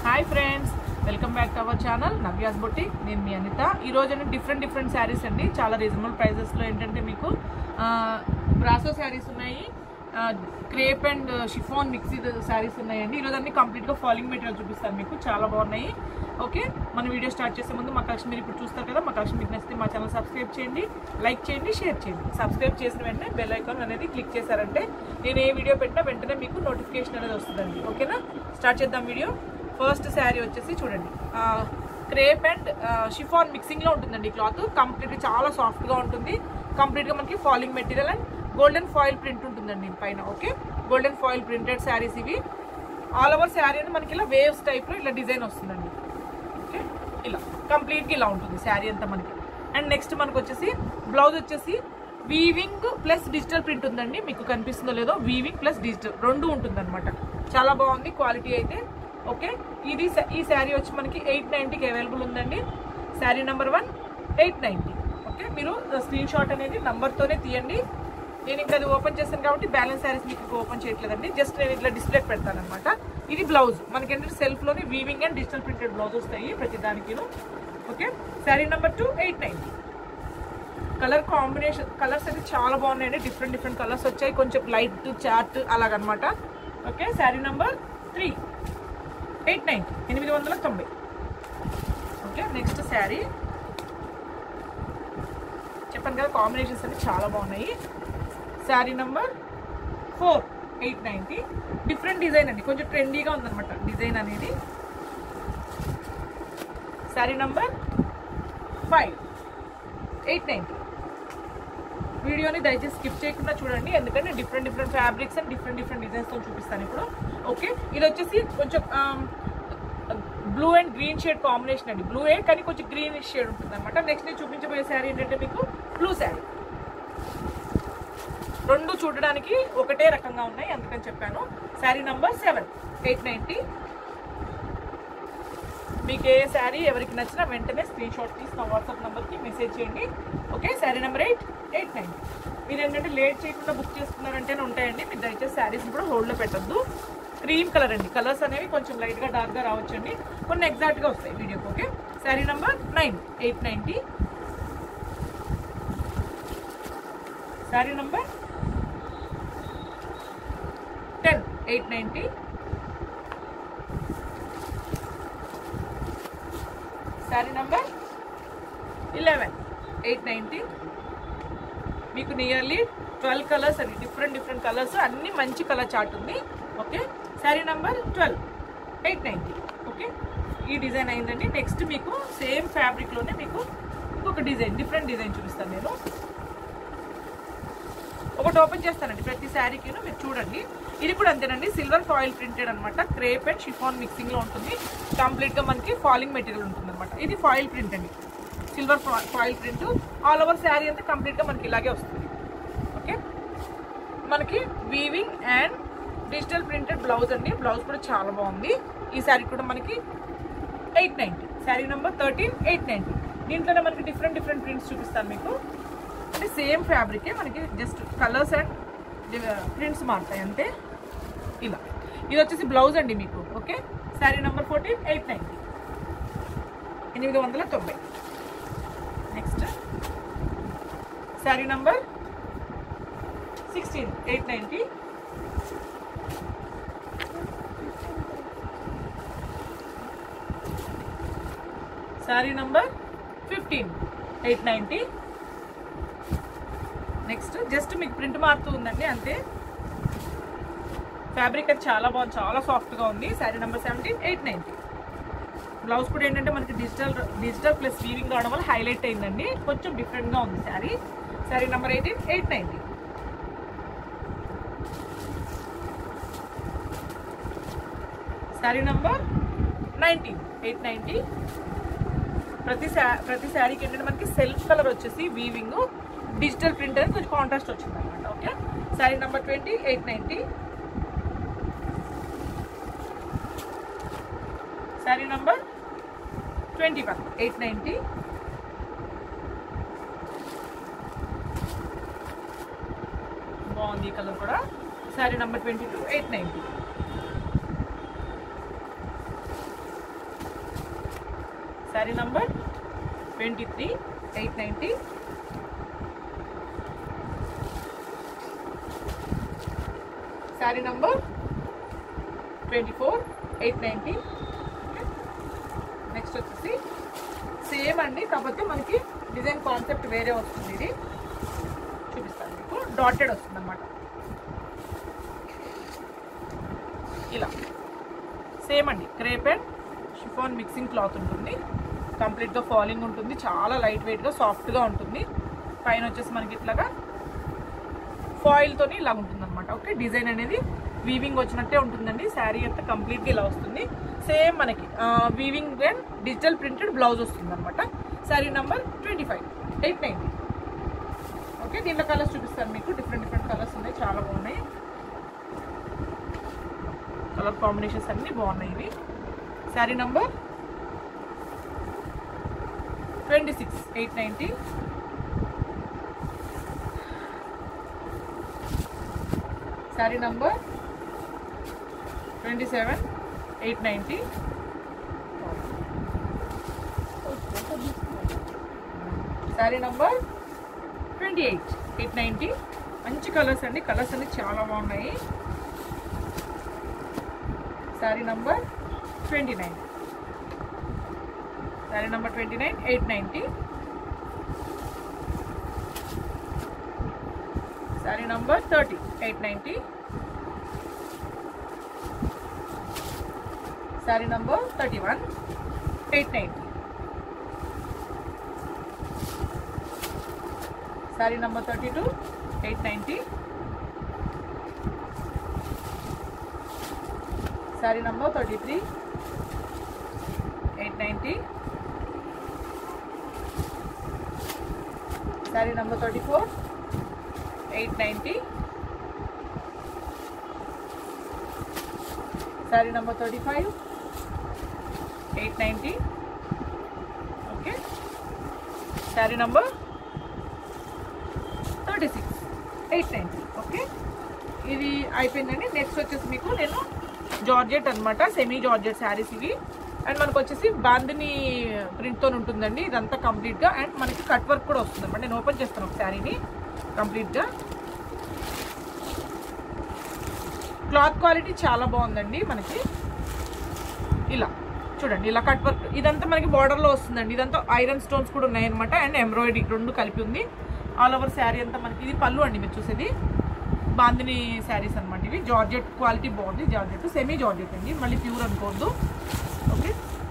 Hi friends welcome back to our channel నవ్యాస్ బొట్టి నేను మీ అనిత ఈ రోజు నేను డిఫరెంట్ డిఫరెంట్ శారీస్ అండి చాలా రీజనబుల్ ప్రైజెస్లో ఏంటంటే మీకు బ్రాసో శారీస్ ఉన్నాయి క్రేప్ అండ్ షిఫాన్ మిక్సీ శారీస్ ఉన్నాయండి ఈరోజు అన్ని కంప్లీట్గా ఫాలింగ్ మెటీరియల్ చూపిస్తాను మీకు చాలా బాగున్నాయి ఓకే మన వీడియో స్టార్ట్ చేసే ముందు మా కలెక్షన్ మీరు ఇప్పుడు చూస్తారు కదా మా కలెక్షన్ మీకు నచ్చితే మా ఛానల్ సబ్స్క్రైబ్ చేయండి లైక్ చేయండి షేర్ చేయండి సబ్స్క్రైబ్ చేసిన వెంటనే బెల్ ఐకాన్ అనేది క్లిక్ చేశారంటే నేను ఏ వీడియో పెట్టినా వెంటనే మీకు నోటిఫికేషన్ అనేది వస్తుందండి ఓకేనా స్టార్ట్ చేద్దాం వీడియో ఫస్ట్ శారీ వచ్చేసి చూడండి క్రేప్ అండ్ షిఫాన్ మిక్సింగ్లో ఉంటుందండి ఈ క్లాత్ కంప్లీట్గా చాలా సాఫ్ట్గా ఉంటుంది కంప్లీట్గా మనకి falling material and golden foil print ఉంటుందండి పైన okay golden foil printed saris ఇవి ఆల్ ఓవర్ శారీ అని మనకి ఇలా వేవ్స్ టైప్లో ఇలా డిజైన్ వస్తుందండి ఓకే ఇలా కంప్లీట్గా ఇలా ఉంటుంది శారీ అంతా మనకి అండ్ నెక్స్ట్ మనకు వచ్చేసి బ్లౌజ్ వచ్చేసి వీవింగ్ ప్లస్ డిజిటల్ ప్రింట్ ఉందండి మీకు కనిపిస్తుందో లేదో వీవింగ్ ప్లస్ డిజిటల్ రెండు ఉంటుందన్నమాట చాలా బాగుంది క్వాలిటీ అయితే ఓకే ఇది స- ఈ శారీ వచ్చి మనకి ఎయిట్ నైంటీకి అవైలబుల్ ఉందండి sari number one eight ninety okay మీరు స్క్రీన్ షాట్ అనేది నంబర్తోనే తీయండి నేను ఇంకా అది ఓపెన్ చేశాను కాబట్టి బ్యాలెన్స్ శారీస్ మీకు ఓపెన్ చేయట్లేదండి జస్ట్ నేను ఇట్లా డిస్ప్లే పెడతాను అనమాట ఇది బ్లౌజ్ మనకి ఏంటంటే సెల్ఫ్లోని weaving and digital printed blouse వస్తాయి ప్రతి దానికి okay sari number two eight ninety colour combination colours అయితే చాలా బాగున్నాయండి డిఫరెంట్ డిఫరెంట్ కలర్స్ వచ్చాయి కొంచెం లైట్ చార్ట్ అలాగనమాట okay sari number three eight nine ఎనిమిది వందల తొంభై ఓకే నెక్స్ట్ శారీ చెప్పాను కదా కాంబినేషన్స్ అన్ని చాలా బాగున్నాయి sari number four eight ninety different design అండి కొంచెం ట్రెండీగా ఉందన్నమాట డిజైన్ అనేది sari number five eight ninety వీడియోని దయచేసి స్కిప్ చేయకుండా చూడండి ఎందుకంటే different different fabrics and different different డిజైన్స్తో చూపిస్తాను ఇప్పుడు ఓకే ఇది వచ్చేసి కొంచెం blue and green shade combination అండి బ్లూ ఏ కానీ కొంచెం గ్రీన్ షేడ్ ఉంటుంది అనమాట నెక్స్ట్ నేను చూపించబోయే శారీ ఏంటంటే మీకు బ్లూ శారీ రెండు చూడడానికి ఒకటే రకంగా ఉన్నాయి అందుకని చెప్పాను sari number seven eight ninety మీకు ఏ శారీ ఎవరికి నచ్చినా వెంటనే స్క్రీన్ షాట్ తీసి నా వాట్సాప్ నెంబర్కి మెసేజ్ చేయండి okay sari number eight eight nine మీరు ఏంటంటే లేట్ చేయకుండా బుక్ చేసుకున్నారంటేనే ఉంటాయండి మీరు దయచేసి శారీస్ కూడా హోల్డ్లో పెట్టద్దు క్రీమ్ కలర్ అండి కలర్స్ అనేవి కొంచెం లైట్గా డార్క్గా రావచ్చండి కొన్ని ఎగ్జాక్ట్గా వస్తాయి వీడియోకి okay sari number nine eight ninety sari number ten eight ninety sari number eleven eight ninety మీకు నియర్లీ ట్వెల్వ్ కలర్స్ అండి డిఫరెంట్ డిఫరెంట్ కలర్స్ అన్ని మంచి కలర్ చార్ట్ ఉంది okay sari number twelve eight ninety okay ఈ డిజైన్ అయిందండి నెక్స్ట్ మీకు సేమ్ ఫ్యాబ్రిక్లోనే మీకు ఇంకొక డిజైన్ డిఫరెంట్ డిజైన్ చూపిస్తాను నేను ఒకటి ఓపెన్ చేస్తానండి ప్రతి శారీకి మీరు చూడండి ఇది కూడా అంతేనండి సిల్వర్ ఫాయిల్ ప్రింటెడ్ అనమాట క్రేప్ అండ్ షిఫాన్ మిక్సింగ్ లో ఉంటుంది కంప్లీట్ గా మనకి ఫాలింగ్ మెటీరియల్ ఉంటుంది అనమాట ఇది ఫాయిల్ ప్రింట్ అండి silver foil print all over sari అంతా కంప్లీట్ గా మనకి ఇలాగే వస్తుంది ఓకే మనకి weaving and digital printed blouse అండి బ్లౌజ్ కూడా చాలా బాగుంది ఈ శారీ కూడా మనకి eight ninety sari number thirteen eight ninety దీంట్లోనే మనకి డిఫరెంట్ డిఫరెంట్ ప్రింట్స్ చూపిస్తాను మీకు అంటే సేమ్ ఫ్యాబ్రికే మనకి జస్ట్ కలర్స్ అండ్ ప్రింట్స్ మారుతాయి అంతే ఇలా ఇది వచ్చేసి బ్లౌజ్ అండి మీకు okay sari number fourteen eight ninety ఎనిమిది వందల తొంభై next sari number sixteen eight ninety sari number fifteen eight ninety next just మీకు ప్రింట్ మారుతూ ఉందండి అంతే ఫ్యాబ్రిక్ అది చాలా బాగుంది చాలా సాఫ్ట్గా ఉంది sari number seventeen eight ninety blouse కూడా ఏంటంటే మనకి డిజిటల్ డిజిటల్ ప్లస్ వీవింగ్ రావడం వల్ల హైలైట్ అయిందండి కొంచెం డిఫరెంట్గా ఉంది sari sari number eighteen eight ninety sari number nineteen eight ninety ప్రతి శా ప్రతి శారీకి ఏంటంటే మనకి సెల్ఫ్ కలర్ వచ్చేసి వీవింగ్ డిజిటల్ ప్రింట్ అని కొంచెం కాంట్రాస్ట్ వచ్చింది అనమాట okay sari number twenty eight ninety sari number twenty one eight ninety బాగుంది ఈ కలర్ కూడా sari number twenty two eight ninety sari number twenty three eight ninety sari number twenty four eight ninety next వచ్చేసి same అండి కాకపోతే మనకి డిజైన్ కాన్సెప్ట్ వేరే వస్తుంది ఇది చూపిస్తాను మీకు డాటెడ్ వస్తుంది అనమాట ఇలా సేమ్ అండి crepe and chiffon mixing cloth ఉంటుంది కంప్లీట్గా ఫాలింగ్ ఉంటుంది చాలా లైట్ వెయిట్గా సాఫ్ట్గా ఉంటుంది పైన వచ్చేసి మనకి ఇట్లాగా ఫాయిల్తోని ఇలా ఉంటుంది అనమాట ఓకే డిజైన్ అనేది వీవింగ్ వచ్చినట్టే ఉంటుందండి శారీ అంతా కంప్లీట్గా ఇలా వస్తుంది సేమ్ మనకి weaving and digital printed blouse వస్తుంది అనమాట sari number twenty five eight ninety okay దీంట్లో కలర్స్ చూపిస్తాను మీకు డిఫరెంట్ డిఫరెంట్ కలర్స్ ఉన్నాయి చాలా బాగున్నాయి కలర్ కాంబినేషన్స్ అన్నీ బాగున్నాయి ఇవి sari number twenty six eight ninety sari number twenty seven eight ninety sari number twenty eight eight ninety మంచి కలర్స్ అండి కలర్స్ అన్ని చాలా బాగున్నాయి sari number twenty nine sari number twenty nine eight ninety sari number thirty eight ninety sari number thirty one eight ninety sari number thirty two eight ninety sari number thirty three eight ninety sari number thirty four eight ninety sari number thirty five eight ninety okay sari number thirty six eight ninety okay ఇది అయిపోయిందండి next వచ్చేసి మీకు నేను georgette అనమాట semi georgette saris ఇవి and మనకు వచ్చేసి బాందిని ప్రింట్తో ఉంటుందండి ఇదంతా కంప్లీట్గా అండ్ మనకి కట్ వర్క్ కూడా వస్తుంది అనమాట నేను ఓపెన్ చేస్తాను ఒక శారీని కంప్లీట్గా క్లాత్ క్వాలిటీ చాలా బాగుందండి మనకి ఇలా చూడండి ఇలా కట్ వర్క్ ఇదంతా మనకి బార్డర్లో వస్తుందండి ఇదంతా ఐరన్ స్టోన్స్ కూడా ఉన్నాయన్నమాట అండ్ ఎంబ్రాయిడరీ రెండు కలిపి ఉంది ఆల్ ఓవర్ శారీ అంతా మనకి ఇది పళ్ళు అండి మీరు చూసేది బాందిని శారీస్ అనమాట ఇవి జార్జెట్ క్వాలిటీ బాగుంది జార్జెట్ సెమీ జార్జెట్ అండి మళ్ళీ ప్యూర్ అనుకోవద్దు ఓకే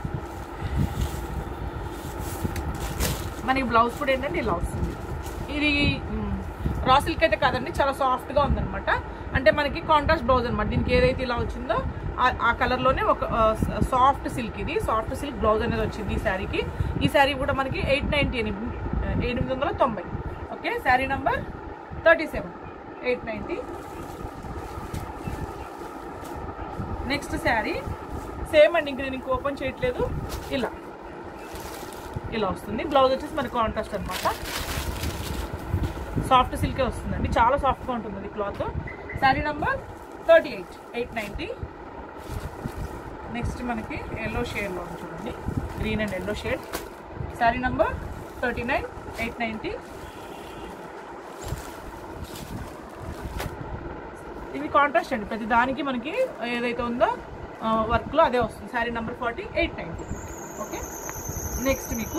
మనకి బ్లౌజ్ కూడా ఏంటంటే ఇలా వస్తుంది ఇది రా సిల్క్ అయితే కాదండి చాలా సాఫ్ట్గా ఉందన్నమాట అంటే మనకి కాంట్రాస్ట్ బ్లౌజ్ అనమాట దీనికి ఏదైతే ఇలా వచ్చిందో ఆ- ఆ కలర్లోనే ఒక సాఫ్ట్ సిల్క్ ఇది సాఫ్ట్ సిల్క్ బ్లౌజ్ అనేది వచ్చింది ఈ శారీకి ఈ శారీ కూడా మనకి ఎయిట్ నైంటీ ఎనిమిది ఎనిమిది వందల తొంభై okay sari number thirty seven eight ninety next sari same అండి ఇంక నేను ఇంక ఓపెన్ చేయట్లేదు ఇలా ఇలా వస్తుంది బ్లౌజ్ వచ్చేసి మనకి కాంట్రాస్ట్ అనమాట సాఫ్ట్ సిల్కే వస్తుందండి చాలా సాఫ్ట్గా ఉంటుంది అది cloth sari number thirty eight eight ninety next మనకి ఎల్లో షేడ్లో ఉంది చూడండి green and yellow shade sari number thirty nine eight ninety ఇది కాంట్రాస్ట్ అండి ప్రతి దానికి మనకి ఏదైతే ఉందో వర్క్లో అదే వస్తుంది sari number forty eight ninety okay next మీకు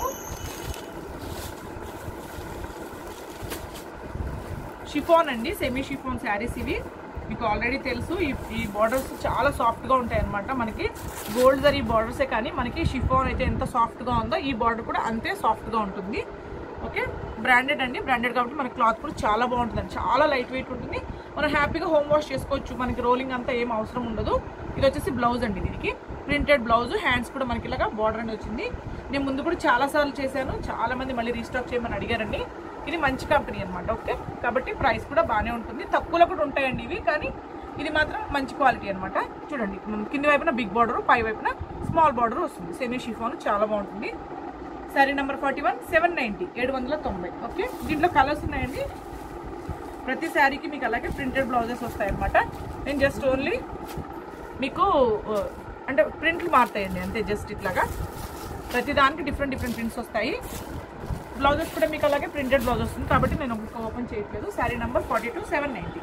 షిఫాన్ అండి సెమీ షిఫాన్ శారీస్ ఇవి మీకు ఆల్రెడీ తెలుసు ఈ ఈ బార్డర్స్ చాలా సాఫ్ట్గా ఉంటాయి అనమాట మనకి గోల్డ్ జరీ బార్డర్సే కానీ మనకి షిఫాన్ అయితే ఎంత సాఫ్ట్గా ఉందో ఈ బార్డర్ కూడా అంతే సాఫ్ట్గా ఉంటుంది ఓకే బ్రాండెడ్ అండి బ్రాండెడ్ కాబట్టి మన క్లాత్ కూడా చాలా బాగుంటుంది చాలా లైట్ వెయిట్ ఉంటుంది మనం హ్యాపీగా హోమ్ వాష్ చేసుకోవచ్చు మనకి రోలింగ్ అంతా ఏం అవసరం ఉండదు ఇది వచ్చేసి బ్లౌజ్ అండి దీనికి ప్రింటెడ్ బ్లౌజ్ హ్యాండ్స్ కూడా మనకి ఇలాగా బార్డర్ అనేది వచ్చింది నేను ముందు కూడా చాలా సార్లు చేశాను చాలా మంది మళ్ళీ రీస్టాక్ చేయమని అడిగారండి ఇది మంచి కంపెనీ అనమాట ఓకే కాబట్టి ప్రైస్ కూడా బాగానే ఉంటుంది తక్కువలో కూడా ఉంటాయండి ఇవి కానీ ఇది మాత్రం మంచి క్వాలిటీ అనమాట చూడండి మ్, కింది వైపున బిగ్ బార్డర్ పై వైపున స్మాల్ బార్డర్ వస్తుంది సెమీ షిఫాన్ చాలా బాగుంటుంది sari number forty one seven ninety ఏడు వందల తొంభై ఓకే దీంట్లో కలర్స్ ఉన్నాయండి ప్రతి శారీకి మీకు అలాగే ప్రింటెడ్ బ్లౌజెస్ వస్తాయన్నమాట నేను జస్ట్ ఓన్లీ మీకు ఆ, అంటే ప్రింట్లు మారుతాయండి అంతే జస్ట్ ఇట్లాగా ప్రతి దానికి డిఫరెంట్ డిఫరెంట్ ప్రింట్స్ వస్తాయి బ్లౌజెస్ కూడా మీకు అలాగే ప్రింటెడ్ బ్లౌజ్ వస్తుంది కాబట్టి నేను ఒక్కొక్క ఓపెన్ చేయట్లేదు sari number forty two seven ninety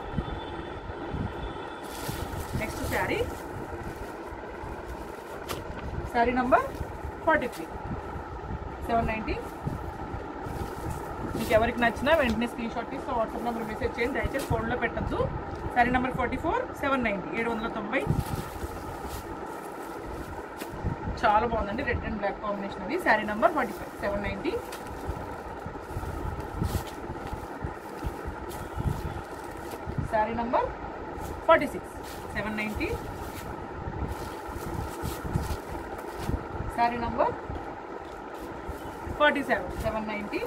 next sari sari number forty three seven ninety మీకు ఎవరికి నచ్చినా వెంటనే స్క్రీన్ షాట్ తీసి వాట్సాప్ నెంబర్ మెసేజ్ చేయండి దయచేసి ఫోన్లో పెట్టద్దు sari number forty four seven ninety ఏడు వందల తొంభై చాలా బాగుందండి రెడ్ అండ్ బ్లాక్ కాంబినేషన్ అది sari number forty five seven ninety sari number forty six seven ninety sari number forty seven seven ninety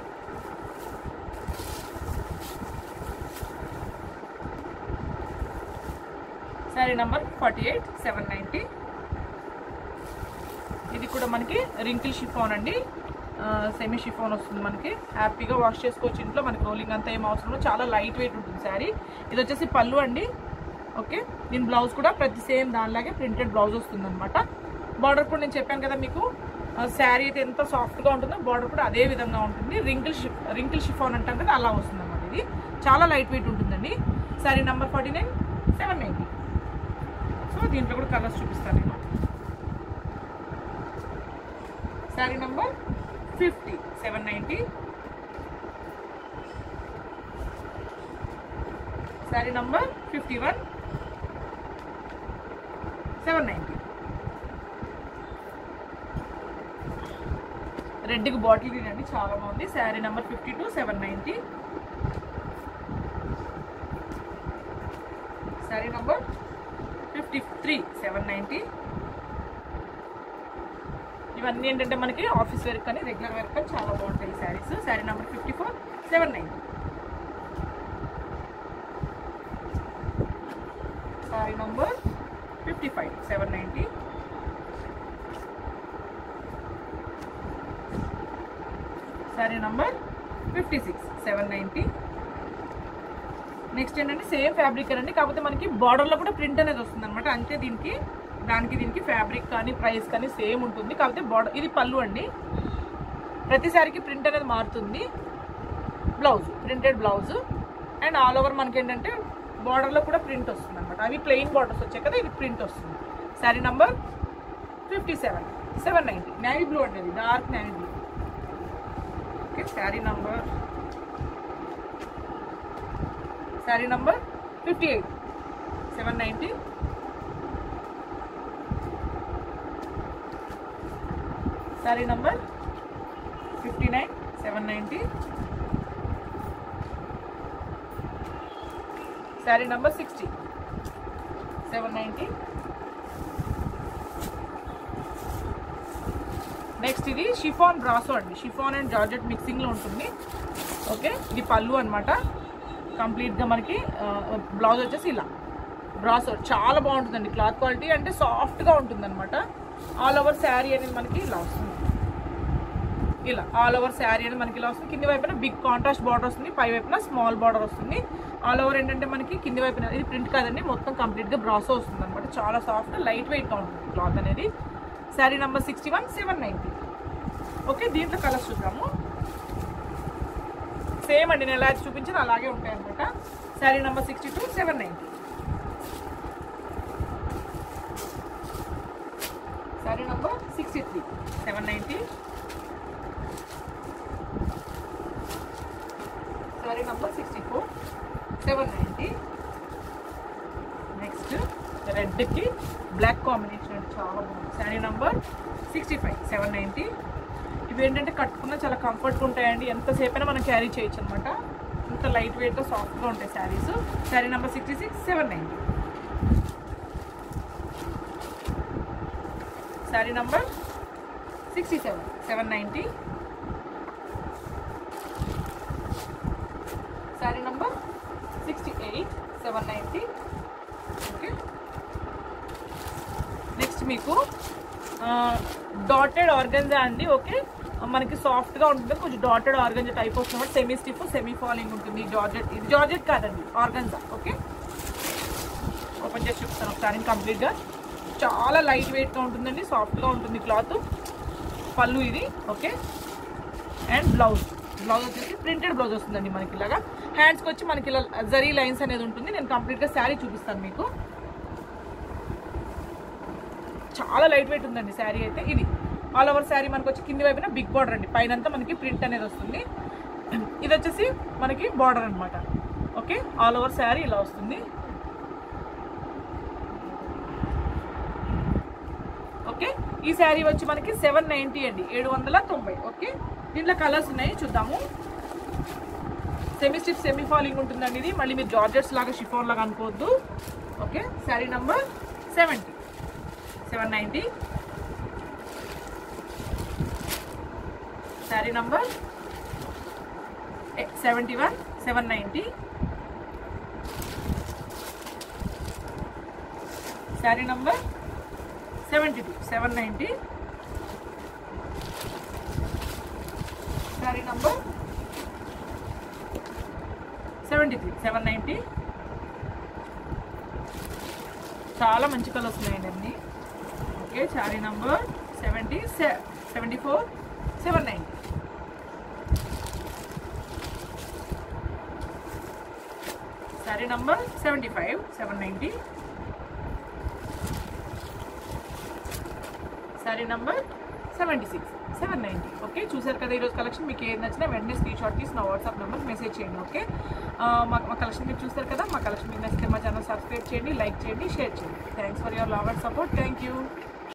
sari number forty eight seven ninety ఇది కూడా మనకి రింకిల్ షిఫాన్ అండి సెమీ షిఫాన్ వస్తుంది మనకి హ్యాపీగా వాష్ చేసుకోవచ్చు ఇంట్లో మనకి రోలింగ్ అంతా ఏం అవసరం లేదు. చాలా లైట్ వెయిట్ ఉంటుంది శారీ ఇది వచ్చేసి పళ్ళు అండి ఓకే దీని బ్లౌజ్ కూడా ప్రతి సేమ్ దానిలాగే ప్రింటెడ్ బ్లౌజ్ వస్తుంది అనమాట బార్డర్ కూడా నేను చెప్పాను కదా మీకు శారీ అయితే ఎంత సాఫ్ట్గా ఉంటుందో బార్డర్ కూడా అదే విధంగా ఉంటుంది రింకిల్ షిఫ్ రింకిల్ షిఫాన్ అంటాం కదా అలా వస్తుంది అనమాట ఇది చాలా లైట్ వెయిట్ ఉంటుందండి sari number forty nine seven ninety so దీంట్లో కూడా కలర్స్ చూపిస్తాను నేను sari number fifty seven ninety sari number fifty one seven ninety రెడ్కి బాటిల్ గ్రీన్ అండి చాలా బాగుంది sari number fifty two seven ninety sari number fifty three seven ninety ఇవన్నీ ఏంటంటే మనకి ఆఫీస్ వేర్ కానీ రెగ్యులర్ వేర్ కానీ చాలా బాగుంటాయి ఈ saris sari number fifty four seven ninety sari number fifty five seven ninety sari number fifty six seven ninety next ఏంటంటే సేమ్ ఫ్యాబ్రిక్ అండి కాకపోతే మనకి బార్డర్లో కూడా ప్రింట్ అనేది వస్తుంది అనమాట అంతే దీనికి దానికి దీనికి ఫ్యాబ్రిక్ కానీ ప్రైస్ కానీ సేమ్ ఉంటుంది కాకపోతే బార్డర్ ఇది పళ్ళు అండి ప్రతిసారికి ప్రింట్ అనేది మారుతుంది blouse printed blouse and all over మనకి ఏంటంటే బార్డర్లో కూడా ప్రింట్ వస్తుంది అనమాట అవి ప్లెయిన్ బార్డర్స్ వచ్చాయి కదా ఇది ప్రింట్ వస్తుంది sari number fifty seven seven ninety navy blue అండి అది dark navy blue okay sari number sari number fifty eight seven ninety sari number fifty nine seven ninety sari number sixty seven ninety next ఇది షిఫాన్ బ్రాసో అండి chiffon and georgette మిక్సింగ్లో ఉంటుంది okay ఇది పళ్ళు అనమాట కంప్లీట్గా మనకి బ్లౌజ్ వచ్చేసి ఇలా బ్రాసో చాలా బాగుంటుందండి క్లాత్ క్వాలిటీ అంటే సాఫ్ట్గా ఉంటుంది అనమాట ఆల్ ఓవర్ శారీ అనేది మనకి ఇలా వస్తుంది ఇలా ఆల్ ఓవర్ శారీ అనేది మనకి ఇలా వస్తుంది కింది వైపున బిగ్ కాంట్రాస్ట్ బార్డర్ వస్తుంది పై వైపున స్మాల్ బార్డర్ వస్తుంది ఆల్ ఓవర్ ఏంటంటే మనకి కింది వైపున ఇది ప్రింట్ కాదండి మొత్తం కంప్లీట్గా బ్రాసో వస్తుంది అనమాట చాలా సాఫ్ట్ లైట్ వెయిట్గా ఉంటుంది క్లాత్ అనేది sari number sixty one seven ninety okay దీంట్లో కలర్స్ చూద్దాము సేమ్ అండి నేను ఎలా అయితే చూపించిన అలాగే ఉంటాయి అనమాట sari number sixty two seven ninety sari number sixty three seven ninety sari number sixty four seven ninety next రెడ్కి బ్లాక్ కాంబినేషన్ అంటే చాలా బాగుంది sari number sixty five seven ninety ఇవి ఏంటంటే కట్టుకున్న చాలా కంఫర్ట్గా ఉంటాయండి ఎంతసేపు అయినా మనం క్యారీ చేయొచ్చు అనమాట ఇంత లైట్ వెయిట్గా సాఫ్ట్గా ఉంటాయి saris sari number sixty six seven ninety sari number sixty seven seven ninety sari number sixty eight seven ninety okay next మీకు డాటెడ్ ఆర్గన్జా అండి ఓకే మనకి సాఫ్ట్గా ఉంటుంది కొంచెం డాటెడ్ ఆర్గన్జా టైప్ వస్తున్నప్పుడు సెమీ స్టిఫ్ సెమీ ఫాలింగ్ ఉంటుంది జార్జెట్ ఇది జార్జెట్ కాదండి ఆర్గన్జా ఓకే ఓపెన్ చేసి చూపిస్తాను ఒకసారి కంప్లీట్గా చాలా లైట్ వెయిట్గా ఉంటుందండి సాఫ్ట్గా ఉంటుంది క్లాత్ పళ్ళు ఇది ఓకే అండ్ బ్లౌజ్ బ్లౌజ్ వచ్చేసి ప్రింటెడ్ బ్లౌజ్ వస్తుందండి మనకి ఇలాగా హ్యాండ్స్కి వచ్చి మనకి ఇలా జరీ లైన్స్ అనేది ఉంటుంది నేను కంప్లీట్గా శారీ చూపిస్తాను మీకు చాలా లైట్ వెయిట్ ఉందండి శారీ అయితే ఇది ఆల్ ఓవర్ శారీ మనకు వచ్చి కింది వైపున బిగ్ బార్డర్ అండి పైనంతా మనకి ప్రింట్ అనేది వస్తుంది ఇది వచ్చేసి మనకి బార్డర్ అన్నమాట ఓకే ఆల్ ఓవర్ శారీ ఇలా వస్తుంది ఓకే ఈ శారీ వచ్చి మనకి సెవెన్ నైంటీ అండి ఏడు వందల తొంభై ఓకే దీంట్లో కలర్స్ ఉన్నాయి చూద్దాము సెమీ స్టిప్ సెమీ ఫాలింగ్ ఉంటుందండి ఇది మళ్ళీ మీరు జార్జెట్స్ లాగా షిఫోన్ లాగా అనుకోవద్దు okay sari number seventy seven ninety sari number seventy one seven ninety sari number seventy two seven ninety sari number seventy three seven ninety చాలా మంచి కలర్స్ ఉన్నాయండి అన్ని okay sari number seventy seventy four seven ninety sari number seventy five seven ninety sari number seventy six seven ninety okay చూసారు కదా ఈరోజు collection మీకు ఏది నచ్చినా వెంటనే స్క్రీన్ షాట్ తీసి నా వాట్సాప్ నెంబర్ మెసేజ్ చేయండి ఓకే ఆ, మా మా కలెక్షన్ మీరు చూసారు కదా మా కలెక్షన్ మీకు నచ్చితే మా ఛానల్ సబ్స్క్రైబ్ చేయండి లైక్ చేయండి షేర్ చేయండి thanks for your love and support thank you